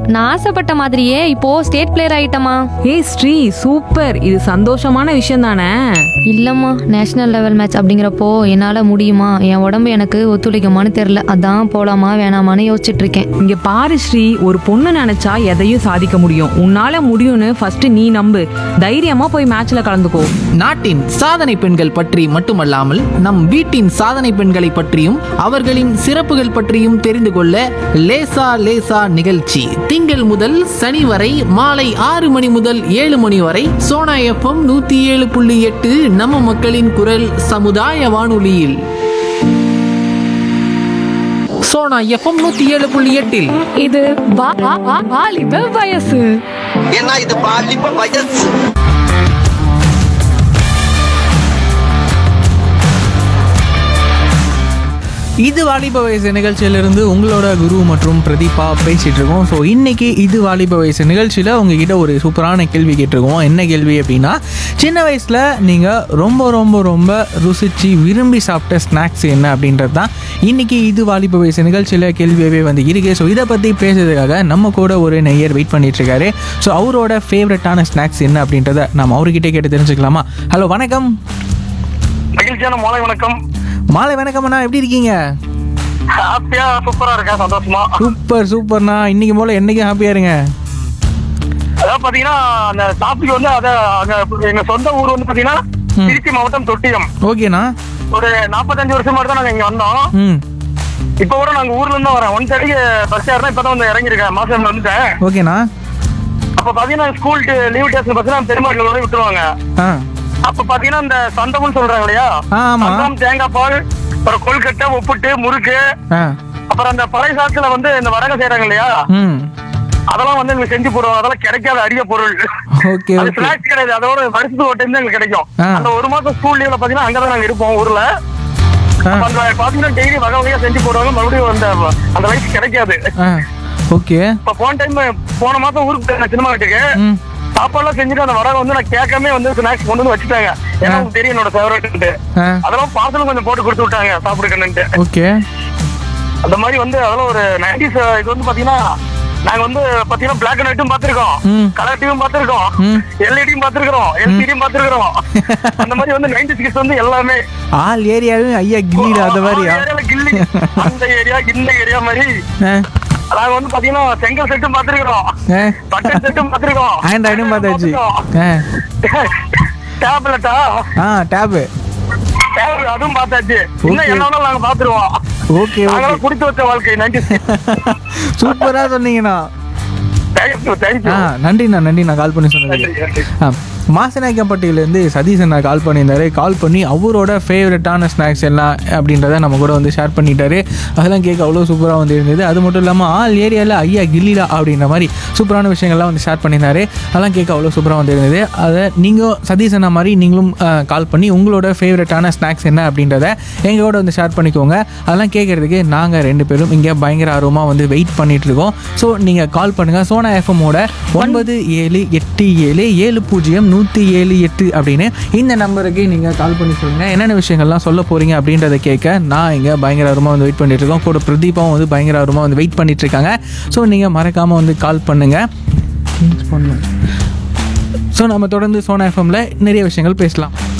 நான் ஆசைப்பட்ட மாதிரியே இப்போ ஸ்டேட் பிளேயர் ஆயிட்டமா ஏய் ஸ்ரீ சூப்பர் இது சந்தோஷமான விஷயம் தானே இல்லம்மா நேஷனல் லெவல் மேட்ச் அப்படிங்கிறப்போ என்னால முடியுமா என் உடம்பு எனக்கு ஒத்துழைக்குமான்னு தெரியல அதான் போலாமா வேணாமான்னு யோசிச்சுட்டு இருக்கேன் இங்க பாரு ஸ்ரீ ஒரு பொண்ணு நினைச்சா எதையும் சாதிக்க முடியும் உன்னால முடியும்னு ஃபர்ஸ்ட் நீ நம்பு தைரியமா போய் மேட்ச்ல கலந்துக்கோ நாட்டின் சாதனை பெண்கள் பற்றி மட்டுமல்லாமல் நம் வீட்டின் சாதனை பெண்களை பற்றியும் அவர்களின் சிறப்புகள் பற்றியும் தெரிந்து கொள்ள லேசா லேசா நிகழ்ச்சி திங்கள் முதல் சனி வரை மாலை ஆறு மணி முதல் ஏழு மணி வரை சோனா எஃப்எம் நூத்தி ஏழு புள்ளி எட்டு நம்ம மக்களின் குரல் சமுதாய வானொலியில் சோனா எஃப்எம் நூத்தி ஏழு புள்ளி எட்டில் இது வா- வா- வா- வாலிப வயசு ஏன்னா இது பாலிப்ப வயசு இது வாலிப வயசு நிகழ்ச்சியிலிருந்து உங்களோட குரு மற்றும் பிரதீபா பேசிட்டு இருக்கோம் ஸோ இன்னைக்கு இது வாலிப வயசு நிகழ்ச்சியில் உங்ககிட்ட ஒரு சூப்பரான கேள்வி கேட்டிருக்கோம் என்ன கேள்வி அப்படின்னா சின்ன வயசில் நீங்கள் ரொம்ப ரொம்ப ரொம்ப ருசிச்சு விரும்பி சாப்பிட்ட ஸ்நாக்ஸ் என்ன அப்படின்றது தான் இன்னைக்கு இது வாலிப வயசு நிகழ்ச்சியில் கேள்வியாகவே வந்து இருக்கு ஸோ இதை பற்றி பேசுறதுக்காக நம்ம கூட ஒரு நெய்யர் வெயிட் பண்ணிட்டு இருக்காரு ஸோ அவரோட ஃபேவரட்டான ஸ்நாக்ஸ் என்ன அப்படின்றத நம்ம அவர்கிட்ட கேட்டு தெரிஞ்சுக்கலாமா ஹலோ வணக்கம் மகிழ்ச்சியான மாலை வணக்கம் மாலை வணக்கம் அண்ணா எப்படி இருக்கீங்க ஹாப்பியா சூப்பரா இருக்கேன் சந்தோஷமா சூப்பர் சூப்பர்ண்ணா இன்னைக்கு போல என்னைக்கும் ஹாப்பியா இருங்க அதாவது பாத்தீங்கன்னா அந்த டாபிக் வந்து அத அங்க எங்க சொந்த ஊர் வந்து பாத்தீங்கன்னா திருச்சி மாவட்டம் தொட்டியம் ஓகேண்ணா ஒரு நாற்பத்தஞ்சு வருஷமா தான் நாங்க இங்க வந்தோம் ம் இப்ப கூட நாங்க ஊர்ல இருந்து வரேன் ஒன் தேர்ட்டிக்கு பஸ் ஏறினா இப்பதான் வந்து இறங்கிருக்கேன் மாசம் வந்துட்டேன் ஓகேண்ணா அப்ப பாத்தீங்கன்னா ஸ்கூல் லீவ் டேஸ்ல பாத்தீங்கன்னா பெருமாள் கூட விட்டுருவாங்க ஆ அப்ப பாத்தீங்கன்னா இந்த சந்தம்னு சொல்றாங்க இல்லையா ஆ, ஆமா. சந்தம் தேங்காய் பால் அப்புறம் கொல்கட்டை உப்புட்டு முறுக்கு ஆ அப்புறம் அந்த பழைய சாத்துல வந்து இந்த வரக செய்யறாங்க இல்லையா ம் அதெல்லாம் வந்து எங்களுக்கு செஞ்சு போடுவாங்க அதெல்லாம் கிடைக்காத அரிய பொருள் ஓகே அது ஓகே ஸ்நாக்ஸ் கிடையாது அதோட வருஷத்துக்கு ஒரு டைம் தான் எங்களுக்கு கிடைக்கும் ஆ. அந்த ஒரு மாசம் ஸ்கூல் லீவ்ல பாத்தீங்கன்னா அங்கதான் நாங்க இருப்போம் ஊர்ல ஆ அப்ப அந்த பாத்தீங்கன்னா டெய்லி வகை வகையா செஞ்சு போடுவாங்க மறுபடியும் அந்த அந்த லைஃப் கிடைக்காது ஆ ஓகே இப்ப போன டைம் போன மாசம் ஊருக்கு போயிருந்தேன் சினிமா வீட்டுக்கு ம் சாப்பாடுலாம் செஞ்சுட்டு அந்த வடகை வந்து நான் கேட்காம வந்து ஸ்நாக்ஸ் கொண்டு வந்து வச்சுட்டாங்க ஏன்னா உங்களுக்கு தெரியும் என்னோட ஃபேவரட் ஆ அதெல்லாம் பார்சலும் கொஞ்சம் போட்டு கொடுத்து விட்டாங்க சாப்பிடுக்கணுன்ட்டு ஓகே அந்த மாதிரி வந்து அதெல்லாம் ஒரு நைன்டிஸ் இது வந்து பாத்தீங்கன்னா நாங்க வந்து பாத்தீங்கன்னா பிளாக் அண்ட் ஒயிட்டும் பாத்திருக்கோம் ம். கலர் டிவியும் பாத்திருக்கோம் ம். எல்இடியும் பாத்திருக்கிறோம் எல்சிடியும் பாத்திருக்கிறோம் அந்த மாதிரி வந்து நைன்டிஸ் கிட்ஸ் வந்து எல்லாமே ஆல் ஏரியாவும் ஐயா கில்லிடா அந்த மாதிரியா அந்த ஏரியால கில்லி அந்த ஏரியா இந்த ஏரியா மாதிரி ஆ நாங்க வந்து பாத்தீங்கன்னா செங்கல் செட்டும் பாத்திருக்கிறோம் ஆ பட்டன் செட்டும் பாத்திருக்கோம் ஆண்ட்ராய்டும் பார்த்தாச்சு ஆ டேப்லெட்டா ஆ டேபு டேப் அதுவும் பார்த்தாச்சு இன்னும் Okay. என்ன வேணாலும் நாங்க பாத்துருவோம் ஓகே ஓகே நாங்களாம் குடித்து வச்ச வாழ்க்கை நைன்டிஸ் சூப்பரா சொன்னீங்கண்ணா தேங்க்யூ தேங்க்யூ ஆ நன்றிண்ணா நன்றிண்ணா கால் பண்ணி சொன்னதுக்கு ஆ மாசநாயக்கப்பட்டியிலேருந்து சதீஷ் அண்ணா கால் பண்ணியிருந்தாரு கால் பண்ணி அவரோட ஃபேவரட்டான ஸ்நாக்ஸ் எல்லாம் அப்படின்றத நம்ம கூட வந்து ஷேர் பண்ணிட்டாரு அதெல்லாம் கேட்க அவ்வளோ சூப்பராக வந்து இருந்தது அது மட்டும் இல்லாமல் ஆல் ஏரியாவில் ஐயா கில்லிடா அப்படின்ற மாதிரி சூப்பரான விஷயங்கள்லாம் வந்து ஷேர் பண்ணியிருந்தாரு அதெல்லாம் கேட்க அவ்வளோ சூப்பராக வந்து இருந்தது அதை நீங்கள் சதீஷ் அண்ணா மாதிரி நீங்களும் கால் பண்ணி உங்களோட ஃபேவரட்டான ஸ்நாக்ஸ் என்ன அப்படின்றத எங்களோட வந்து ஷேர் பண்ணிக்கோங்க அதெல்லாம் கேட்குறதுக்கு நாங்கள் ரெண்டு பேரும் இங்கே பயங்கர ஆர்வமாக வந்து வெயிட் பண்ணிட்டு இருக்கோம் ஸோ நீங்கள் கால் பண்ணுங்கள் சோனா எஃப்எம்மோட ஒன்பது ஏழு எட்டு ஏழு ஏழு பூஜ்ஜியம் நூற்றி ஏழு எட்டு அப்படின்னு இந்த நம்பருக்கு நீங்கள் கால் பண்ணி சொல்லுங்கள் என்னென்ன விஷயங்கள்லாம் சொல்ல போகிறீங்க அப்படின்றத கேட்க நான் இங்கே பயங்கர ஆர்வமாக வந்து வெயிட் பண்ணிட்டு இருக்கோம் கூட பிரதீபாவும் வந்து பயங்கர ஆர்வமாக வந்து வெயிட் பண்ணிட்டு இருக்காங்க ஸோ நீங்கள் மறக்காமல் வந்து கால் பண்ணுங்கள் பண்ணணும் ஸோ நம்ம தொடர்ந்து சோனா எஃப்எம்ல நிறைய விஷயங்கள் பேசலாம்